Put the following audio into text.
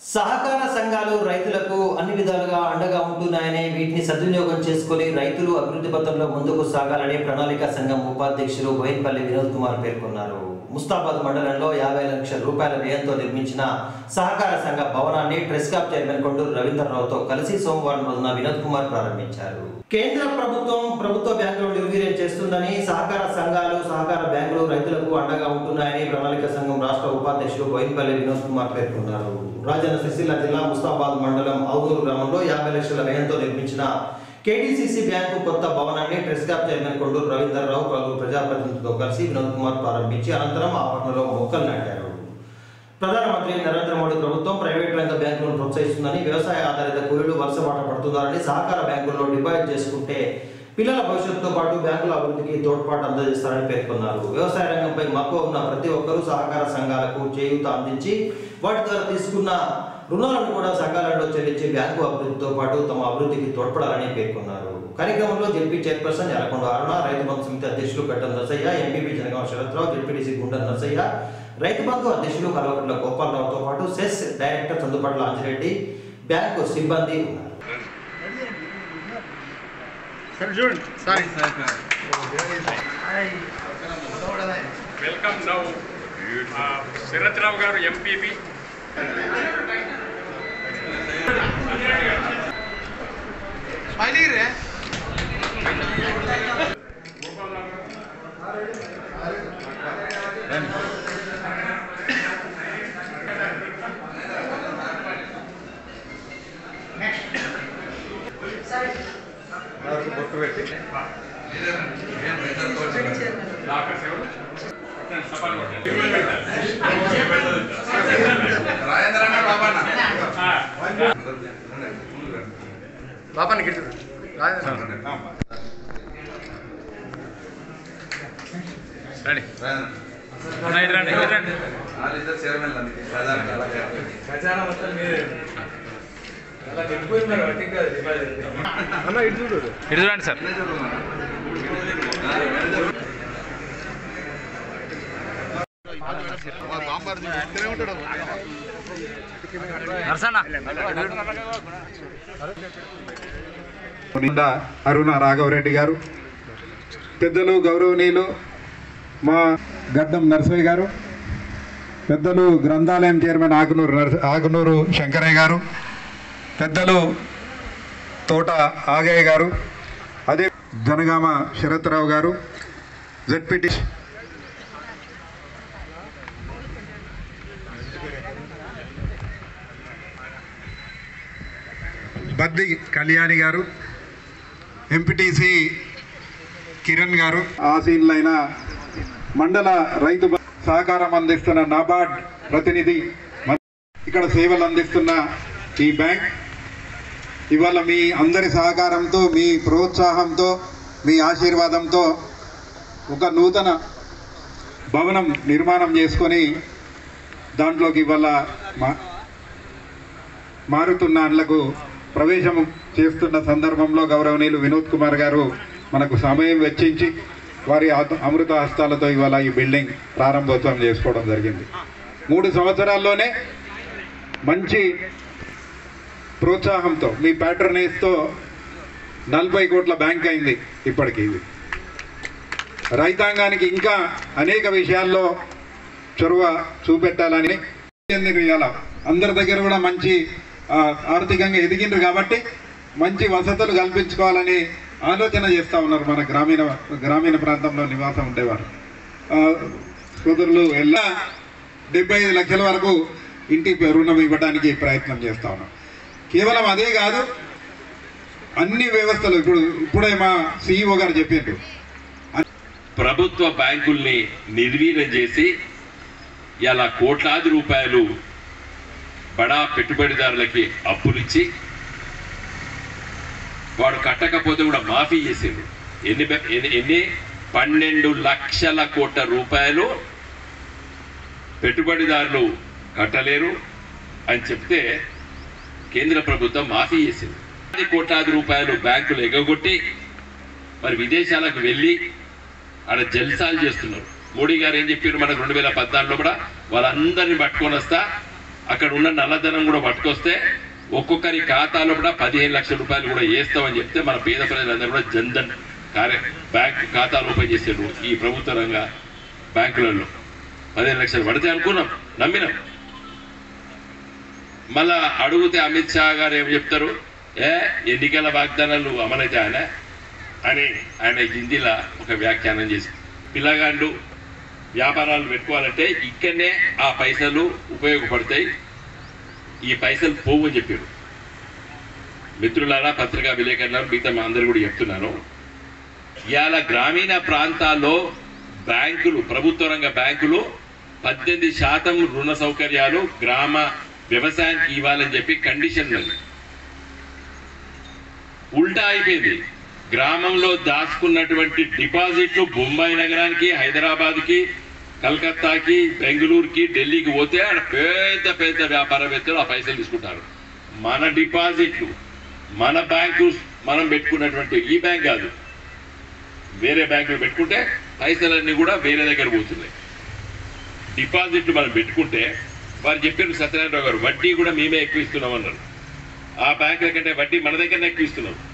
సహకార సంఘాలు రైతులకు అన్ని విధాలుగా అండగా ఉంటున్నాయని వీటిని సద్వినియోగం చేసుకుని రైతులు అభివృద్ధి పథంలో ముందుకు సాగాలని ప్రణాళిక సంఘం ఉపాధ్యక్షులు బోయిన్పల్లి వినోద్ కుమార్ పేర్కొన్నారు ముస్తాబాద్ మండలంలో యాభై లక్షల రూపాయల వ్యయంతో నిర్మించిన సహకార సంఘ భవనాన్ని ట్రెస్కాప్ చైర్మన్ కొండూరు రవీంద్రరావుతో కలిసి సోమవారం రోజున వినోద్ కుమార్ ప్రారంభించారు కేంద్ర ప్రభుత్వం ప్రభుత్వ బ్యాంకులు నిర్వీర్యం చేస్తుందని సహకార సంఘాలు సహకార బ్యాంకులు రైతులకు అండగా ఉంటున్నాయని ప్రణాళిక సంఘం రాష్ట్ర ఉపాధ్యక్షులు బోయిన్పల్లి వినోద్ కుమార్ పేర్కొన్నారు రాజన్న సిరిసిల్ల జిల్లా ముస్తాబాద్ మండలం ఔదూరు గ్రామంలో యాభై లక్షల వ్యయంతో నిర్మించిన కేడీసీసీ బ్యాంకు కొత్త భవనాన్ని ట్రెస్కాప్ చైర్మన్ కొండూరు రవీంద్రరావు పలువురు ప్రజాప్రతినిధులతో కలిసి వినోద్ కుమార్ ప్రారంభించి అనంతరం ఆ పట్టణంలో మొక్కలు నాటారు ప్రధానమంత్రి నరేంద్ర మోడీ ప్రభుత్వం ప్రైవేట్ రంగ బ్యాంకులను ప్రోత్సహిస్తుందని వ్యవసాయ ఆధారిత కూలీలు వరుసబాట పడుతున్నారని సహకార బ్యాంకుల్లో డిపాజిట్ చేసుకుంటే పిల్లల భవిష్యత్తుతో పాటు బ్యాంకుల అభివృద్ధికి తోడ్పాటు అందజేస్తారని పేర్కొన్నారు వ్యవసాయ రంగంపై మక్కువ ఉన్న ప్రతి ఒక్కరూ సహకార సంఘాలకు చేయూత అందించి వాటి ద్వారా తీసుకున్న రుణాలను కూడా సకాలంలో చెల్లించి బ్యాంకు అభివృద్ధితో పాటు తమ అభివృద్ధికి తోడ్పడాలని పేర్కొన్నారు కార్యక్రమంలో జెడ్పీ చైర్పర్సన్ ఎలకొండ అరుణ రైతు బంధు సమితి అధ్యక్షులు కట్టం నరసయ్య ఎంపీపీ జనగామ శరత్రావు జెడ్పీటీసీ గుండె నరసయ్య రైతు బంధు అధ్యక్షులు కలవకుంట్ల గోపాలరావుతో పాటు cess director Chandupatla Anjireddy bank సిబ్బంది ఉన్నారు వెల్కమ్ నౌ శరత్ రావు గారు ఎంపీపీ డాక్టర్ ఎవరు సపాలు రాజేంద్రన్న బాబన్న బాపాన్ని గిట్టు రండి రండి రండి రండి వాళ్ళిద్దరు చైర్మన్ అందుకే ప్రధాన కళాకారులు ఇటు చూడండి సార్ మేనేజర్ ఉన్నారా? ఆ, మేనేజర్ నరసన్న నిండా అరుణ రాఘవరెడ్డి గారు పెద్దలు గౌరవనీయులు మా గడ్డం నరసయ్య గారు పెద్దలు గ్రంథాలయం చైర్మన్ ఆకునూరు నరస ఆకునూరు శంకరయ్య గారు పెద్దలు తోట ఆగయ్య గారు అదే జనగామ శరత్రావు గారు జెడ్పిటి బద్ది కళ్యాణి గారు ఎంపీటీసీ కిరణ్ గారు ఆసీన్లైన మండల రైతు బ- సహకారం అందిస్తున్న నాబార్డ్ ప్రతినిధి మ- ఇక్కడ సేవలు అందిస్తున్న ఈ బ్యాంక్ ఇవాళ మీ అందరి సహకారంతో మీ ప్రోత్సాహంతో మీ ఆశీర్వాదంతో ఒక నూతన భవనం నిర్మాణం చేసుకొని దాంట్లోకి ఇవాళ మా మారుతున్న అండ్లకు ప్రవేశం చేస్తున్న సందర్భంలో గౌరవనీయులు వినోద్ కుమార్ గారు మనకు సమయం వెచ్చించి వారి ఆత- అమృత హస్తాలతో ఇవాళ ఈ బిల్డింగ్ ప్రారంభోత్సవం చేసుకోవడం జరిగింది మూడు సంవత్సరాల్లోనే మంచి ప్రోత్సాహంతో మీ ప్యాట్రనైజ్తో నలభై కోట్ల బ్యాంక్ అయింది ఇప్పటికి ఇది రైతాంగానికి ఇంకా అనేక విషయాల్లో చొరవ చూపెట్టాలని చెందిన ఇవాళ అందరి దగ్గర కూడా మంచి ఆ, ఆర్థికంగా ఎదిగిండ్రు కాబట్టి మంచి వసతులు కల్పించుకోవాలని ఆలోచన చేస్తూ ఉన్నారు మన గ్రామీణ గ్రామీణ ప్రాంతంలో నివాసం ఉండేవారు ఆ, సోదరులు ఎలా డెబ్బై ఐదు లక్షల వరకు ఇంటి రుణం ఇవ్వడానికి ప్రయత్నం చేస్తా ఉన్నాం కేవలం అదే కాదు అన్ని వ్యవస్థలు ఇప్పుడు ఇప్పుడే మా సిఇఓ గారు చెప్పిండ్రు ప్రభుత్వ బ్యాంకుల్ని నిర్వీర్యం చేసి ఇలా కోట్లాది రూపాయలు బడా పెట్టుబడిదారులకి అప్పులిచ్చి వాడు కట్టకపోతే కూడా మాఫీ చేసేది ఎన్ని బె- ఎన్ని ఎన్ని పన్నెండు లక్షల కోట్ల రూపాయలు పెట్టుబడిదారులు కట్టలేరు అని చెప్తే కేంద్ర ప్రభుత్వం మాఫీ చేసింది పది కోట్లాది రూపాయలు బ్యాంకులు ఎగగొట్టి మరి విదేశాలకు వెళ్ళి ఆడ జల్సాలు చేస్తున్నారు మోడీ గారు ఏం చెప్పారు మనకు రెండు వేల పద్నాలుగులో కూడా వాళ్ళందరినీ పట్టుకొని వస్తా అక్కడ ఉన్న నల్లధనం కూడా పట్టుకొస్తే ఒక్కొక్కరి ఖాతాలో కూడా పదిహేను లక్షల రూపాయలు కూడా వేస్తామని చెప్తే మన పేద ప్రజలందరూ కూడా జన్ధన్ కార్య బ్యాంక్ ఖాతాలు ఓపెన్ చేసారు ఈ ప్రభుత్వ రంగ బ్యాంకులలో పదిహేను లక్షలు పడితే అనుకున్నాం నమ్మినాం మళ్ళా అడిగితే అమిత్ షా గారు ఏం చెప్తారు ఏ ఎన్నికల వాగ్దానాలు అమలైతే ఆయన అని ఆయన హిందీలో ఒక వ్యాఖ్యానం చేసి పిల్లగాళ్ళు వ్యాపారాలు పెట్టుకోవాలంటే ఇక్కడనే ఆ పైసలు ఉపయోగపడతాయి ఈ పైసలు పోవు అని చెప్పారు మిత్రులారా పత్రికా విలేకరులారా మిగతా మా అందరు కూడా చెప్తున్నాను ఇవాళ గ్రామీణ ప్రాంతాల్లో బ్యాంకులు ప్రభుత్వ రంగ బ్యాంకులు పద్దెనిమిది శాతం రుణ సౌకర్యాలు గ్రామ వ్యవసాయానికి ఇవ్వాలని చెప్పి కండిషన్ ఉన్నది ఉల్టా అయిపోయింది గ్రామంలో దాచుకున్నటువంటి డిపాజిట్లు బొంబాయి నగరానికి హైదరాబాద్కి కలకత్తాకి బెంగళూరుకి ఢిల్లీకి పోతే ఆడ పెద్ద పెద్ద వ్యాపారవేత్తలు ఆ పైసలు తీసుకుంటారు మన డిపాజిట్లు మన బ్యాంకు మనం పెట్టుకున్నటువంటి ఈ బ్యాంక్ కాదు వేరే బ్యాంకులు పెట్టుకుంటే పైసలన్నీ కూడా వేరే దగ్గర పోతున్నాయి డిపాజిట్లు మనం పెట్టుకుంటే వారు చెప్పారు సత్యనారాయణరావు గారు వడ్డీ కూడా మేమే ఎక్కువ ఇస్తున్నాం అన్నారు ఆ బ్యాంకుల కంటే వడ్డీ మన దగ్గరనే ఎక్కువ ఇస్తున్నాం